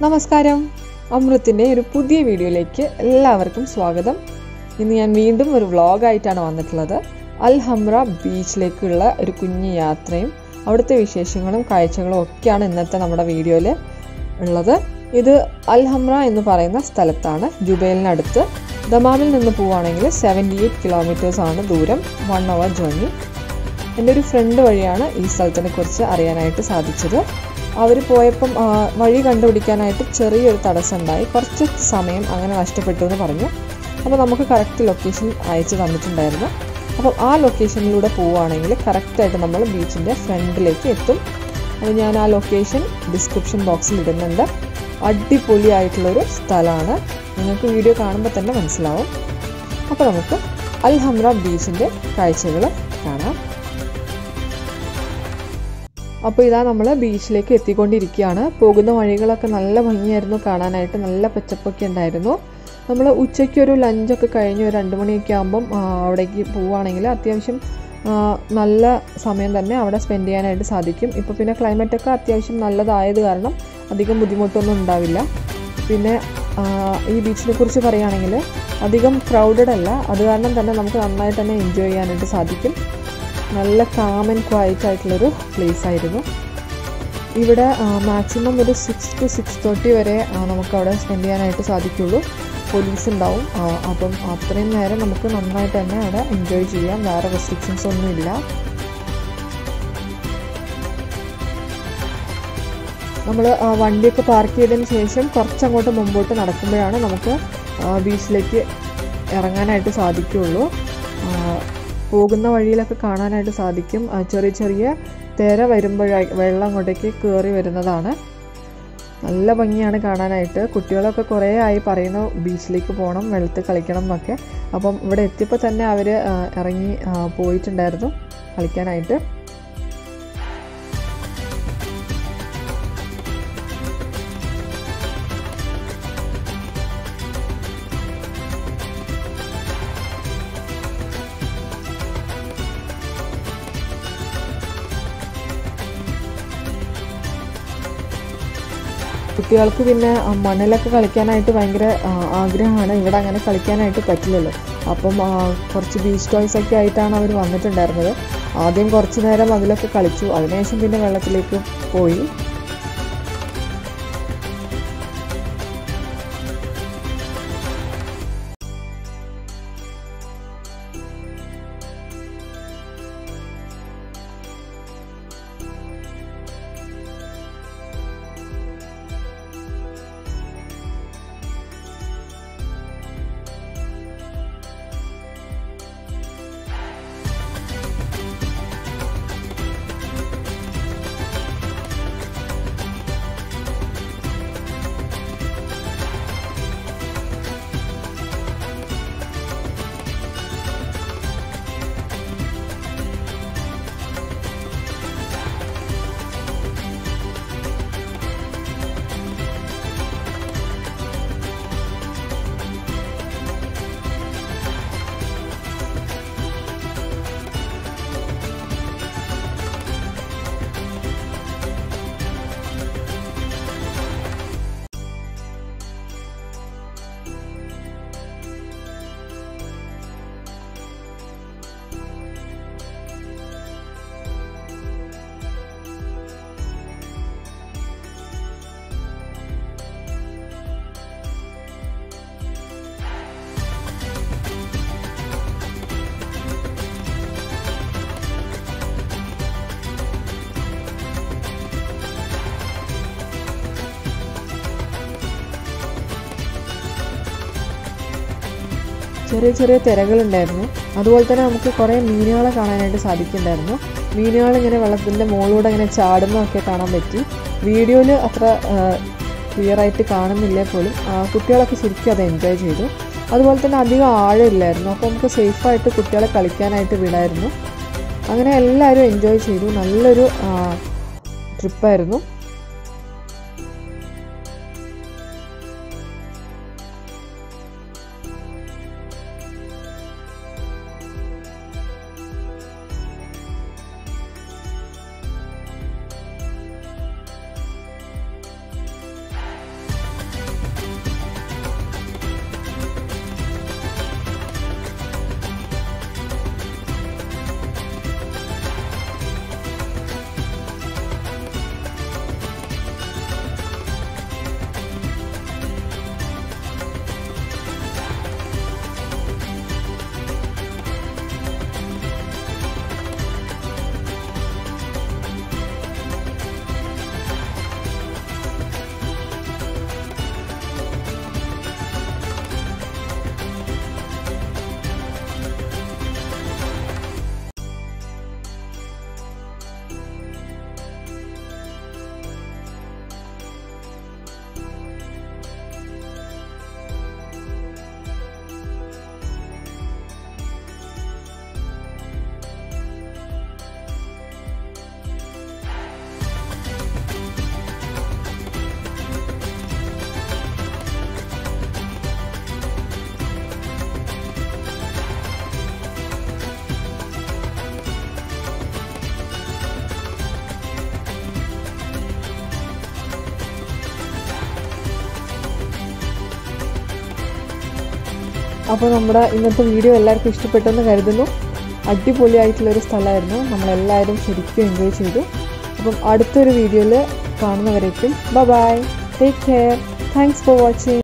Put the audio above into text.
നമസ്കാരം അമൃത്തിൻ്റെ ഒരു പുതിയ വീഡിയോയിലേക്ക് എല്ലാവർക്കും സ്വാഗതം ഇന്ന് ഞാൻ വീണ്ടും ഒരു വ്ളോഗായിട്ടാണ് വന്നിട്ടുള്ളത് അൽ ഹംറ ബീച്ചിലേക്കുള്ള ഒരു കുഞ്ഞു യാത്രയും അവിടുത്തെ വിശേഷങ്ങളും കാഴ്ചകളും ഒക്കെയാണ് ഇന്നത്തെ നമ്മുടെ വീഡിയോയിൽ ഉള്ളത് ഇത് അൽ ഹംറ എന്ന് പറയുന്ന സ്ഥലത്താണ് ജുബൈലിനടുത്ത് ദമാമിൽ നിന്ന് പോവുകയാണെങ്കിൽ സെവൻറ്റി എയ്റ്റ് കിലോമീറ്റേഴ്സ് ആണ് ദൂരം വൺ അവർ ജേർണി എൻ്റെ ഒരു ഫ്രണ്ട് വഴിയാണ് ഈ സ്ഥലത്തിനെ കുറിച്ച് അറിയാനായിട്ട് സാധിച്ചത് അവർ പോയപ്പം ആ, വഴി കണ്ടുപിടിക്കാനായിട്ട് ചെറിയൊരു തടസ്സം ഉണ്ടായി കുറച്ച് സമയം അങ്ങനെ നഷ്ടപ്പെട്ടു എന്ന് പറഞ്ഞു അപ്പോൾ നമുക്ക് കറക്റ്റ് ലൊക്കേഷൻ അയച്ചു തന്നിട്ടുണ്ടായിരുന്നു അപ്പം ആ ലൊക്കേഷനിലൂടെ പോവുകയാണെങ്കിൽ കറക്റ്റായിട്ട് നമ്മൾ ബീച്ചിൻ്റെ ഫ്രണ്ടിലേക്ക് എത്തും അപ്പോൾ ഞാൻ ആ ലൊക്കേഷൻ ഡിസ്ക്രിപ്ഷൻ ബോക്സിൽ ഇടുന്നുണ്ട് അടിപൊളിയായിട്ടുള്ളൊരു സ്ഥലമാണ് നിങ്ങൾക്ക് വീഡിയോ കാണുമ്പോൾ തന്നെ മനസ്സിലാവും അപ്പോൾ നമുക്ക് അൽ ഹംറ ബീച്ചിൻ്റെ കാഴ്ചകൾ കാണാം അപ്പോൾ ഇതാ നമ്മൾ ബീച്ചിലേക്ക് എത്തിക്കൊണ്ടിരിക്കുകയാണ് പോകുന്ന വഴികളൊക്കെ നല്ല ഭംഗിയായിരുന്നു കാണാനായിട്ട് നല്ല പച്ചപ്പൊക്കെ ഉണ്ടായിരുന്നു നമ്മൾ ഉച്ചയ്ക്ക് ഒരു ലഞ്ചൊക്കെ കഴിഞ്ഞ് ഒരു രണ്ട് മണിയൊക്കെ ആകുമ്പം ആ, അവിടേക്ക് പോവുകയാണെങ്കിൽ അത്യാവശ്യം ആ, നല്ല സമയം തന്നെ അവിടെ സ്പെൻഡ് ചെയ്യാനായിട്ട് സാധിക്കും ഇപ്പോൾ പിന്നെ ക്ലൈമറ്റൊക്കെ അത്യാവശ്യം നല്ലതായത് കാരണം അധികം ബുദ്ധിമുട്ടൊന്നും ഉണ്ടാവില്ല പിന്നെ ആ, ഈ ബീച്ചിനെ കുറിച്ച് പറയുകയാണെങ്കിൽ അധികം ക്രൗഡഡ് അല്ല അത് കാരണം തന്നെ നമുക്ക് നന്നായിട്ട് തന്നെ എൻജോയ് ചെയ്യാനായിട്ട് സാധിക്കും നല്ല കാം ആൻഡ് ക്വയറ്റ് ആയിട്ടുള്ളൊരു പ്ലേസ് ആയിരുന്നു ഇവിടെ മാക്സിമം ഒരു സിക്സ് ടു സിക്സ് തേർട്ടി വരെ ആ, നമുക്ക് അവിടെ സ്പെൻഡ് ചെയ്യാനായിട്ട് സാധിക്കുള്ളൂ പോലീസ് ഉണ്ടാവും ആ, അപ്പം അത്രയും നേരം നമുക്ക് നന്നായിട്ട് തന്നെ അവിടെ എൻജോയ് ചെയ്യാം വേറെ റെസ്ട്രിക്ഷൻസ് ഒന്നുമില്ല നമ്മൾ വണ്ടിയൊക്കെ പാർക്ക് ചെയ്തതിന് ശേഷം കുറച്ചങ്ങോട്ട് മുമ്പോട്ട് നടക്കുമ്പോഴാണ് നമുക്ക് ആ, ബീച്ചിലേക്ക് ഇറങ്ങാനായിട്ട് സാധിക്കുകയുള്ളൂ ആ, പോകുന്ന വഴിയിലൊക്കെ കാണാനായിട്ട് സാധിക്കും ആ, ചെറിയ ചെറിയ തിര വരുമ്പോഴായി വെള്ളം അങ്ങോട്ടേക്ക് കയറി വരുന്നതാണ് നല്ല ഭംഗിയാണ് കാണാനായിട്ട് കുട്ടികളൊക്കെ കുറേ ആയി പറയുന്നു ബീച്ചിലേക്ക് പോകണം വെള്ളത്തിൽ കളിക്കണം എന്നൊക്കെ അപ്പം ഇവിടെ എത്തിയപ്പോൾ തന്നെ അവർ ഇറങ്ങി ആ, പോയിട്ടുണ്ടായിരുന്നു കളിക്കാനായിട്ട് കുട്ടികൾക്ക് പിന്നെ ആ, മണ്ണിലൊക്കെ കളിക്കാനായിട്ട് ഭയങ്കര ആ, ആഗ്രഹമാണ് ഇവിടെ അങ്ങനെ കളിക്കാനായിട്ട് പറ്റില്ലല്ലോ അപ്പം ആ, കുറച്ച് ബീച്ച് ടോയ്സ് ഒക്കെ ആയിട്ടാണ് അവർ വന്നിട്ടുണ്ടായിരുന്നത് ആദ്യം കുറച്ച് നേരം അതിലൊക്കെ കളിച്ചു അതിനുശേഷം പിന്നെ വെള്ളത്തിലേക്ക് പോയി ചെറിയ ചെറിയ തിരകളുണ്ടായിരുന്നു അതുപോലെ തന്നെ നമുക്ക് കുറേ മീനുകളെ കാണാനായിട്ട് സാധിക്കുന്നുണ്ടായിരുന്നു മീനുകൾ ഇങ്ങനെ വെള്ളത്തിൻ്റെ മുകളിലൂടെ ഇങ്ങനെ ചാടുന്നതൊക്കെ കാണാൻ പറ്റി വീഡിയോയിൽ അത്ര ക്ലിയർ ആയിട്ട് കാണുന്നില്ല പോലും ആ, കുട്ടികളൊക്കെ ശരിക്കും അത് എൻജോയ് ചെയ്തു അതുപോലെ തന്നെ അധികം ആഴമില്ലായിരുന്നു അപ്പോൾ നമുക്ക് സേഫായിട്ട് കുട്ടികളെ കളിക്കാനായിട്ട് വിടായിരുന്നു അങ്ങനെ എല്ലാവരും എൻജോയ് ചെയ്തു നല്ലൊരു ട്രിപ്പായിരുന്നു അപ്പോൾ നമ്മുടെ ഇന്നത്തെ വീഡിയോ എല്ലാവർക്കും ഇഷ്ടപ്പെട്ടെന്ന് കരുതുന്നു അടിപൊളിയായിട്ടുള്ളൊരു സ്ഥലമായിരുന്നു നമ്മളെല്ലാവരും ശരിക്കും എൻജോയ് ചെയ്തു അപ്പം അടുത്തൊരു വീഡിയോയിൽ കാണുന്നവരേക്കും bye bye take care thanks for watching